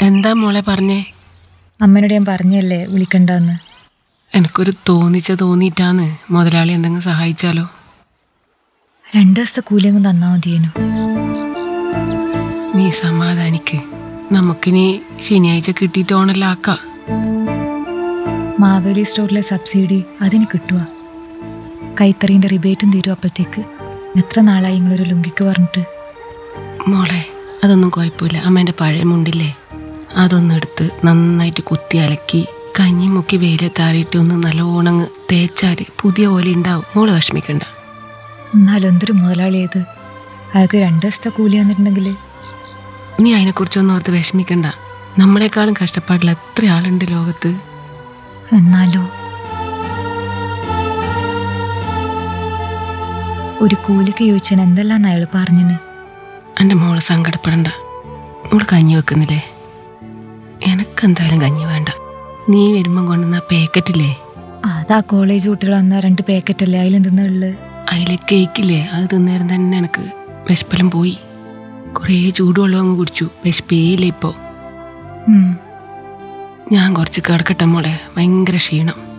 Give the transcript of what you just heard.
എന്താ മോളെ പറഞ്ഞേ അമ്മനോട് ഞാൻ പറഞ്ഞല്ലേ വിളിക്കണ്ടെന്ന് എനിക്കൊരു തോന്നിച്ച തോന്നിയിട്ടാന്ന് മുതലാളി എന്തെങ്കിലും സഹായിച്ചാലോ രണ്ട് ദിവസത്തെ കൂലിയങ്ങ് തന്നാ മതിയേനു നീ സമാധാനിക്ക് നമുക്കിനി ശനിയാഴ്ച കിട്ടിയിട്ട് ഓണെല്ലാം ആക്കാം മാവേലി സ്റ്റോറിലെ സബ്സിഡി അതിന് കിട്ടുക കൈത്തറീൻ്റെ റിബേറ്റും തീരും അപ്പോഴത്തേക്ക് എത്ര നാളായി നിങ്ങളൊരു ലുങ്കിക്ക് പറഞ്ഞിട്ട് മോളെ അതൊന്നും കുഴപ്പമില്ല അമ്മേൻ്റെ പഴയ മുണ്ടില്ലേ അതൊന്നും എടുത്ത് നന്നായിട്ട് കുത്തി അലക്കി കഞ്ഞി മുക്കി വെയിലത്താറിയിട്ട് ഒന്ന് നല്ലോണം തേച്ചാൽ പുതിയ പോലെ ഉണ്ടാവും മോള് വിഷമിക്കണ്ട എന്നാലും എന്തൊരു മുതലാളിയത് അയാൾക്ക് രണ്ട് ദിവസത്തെ കൂലി വന്നിട്ടുണ്ടെങ്കിൽ നീ അതിനെക്കുറിച്ചൊന്നും ഓർത്ത് വിഷമിക്കണ്ട നമ്മളെക്കാളും കഷ്ടപ്പാടില്ല എത്ര ആളുണ്ട് ലോകത്ത് എന്നാലോ ഒരു കൂലിക്ക് ചോദിച്ചാൽ എന്തെല്ലാം അയാൾ പറഞ്ഞിന് എൻ്റെ മോള് സങ്കടപ്പെടണ്ട മോള് കഞ്ഞി വെക്കുന്നില്ലേ എനക്കെന്തായാലും കഞ്ഞി വേണ്ട നീ വരുമ്പം കൊണ്ടുവന്ന പാക്കറ്റില്ലേ അതാ കോളേജ് കുട്ടികൾ വന്ന രണ്ട് പാക്കറ്റല്ലേ അതിലെന്തെന്നുള്ളത് അതിലെ കേക്കില്ലേ അത് തിന്നേരം തന്നെ എനിക്ക് വിശപ്പെല്ലാം പോയി കുറേ ചൂടുവെള്ളം അങ്ങ് കുടിച്ചു വിശപ്പേയില്ല ഇപ്പോൾ ഞാൻ കുറച്ച് കിടക്കട്ടെ മോളെ ഭയങ്കര ക്ഷീണം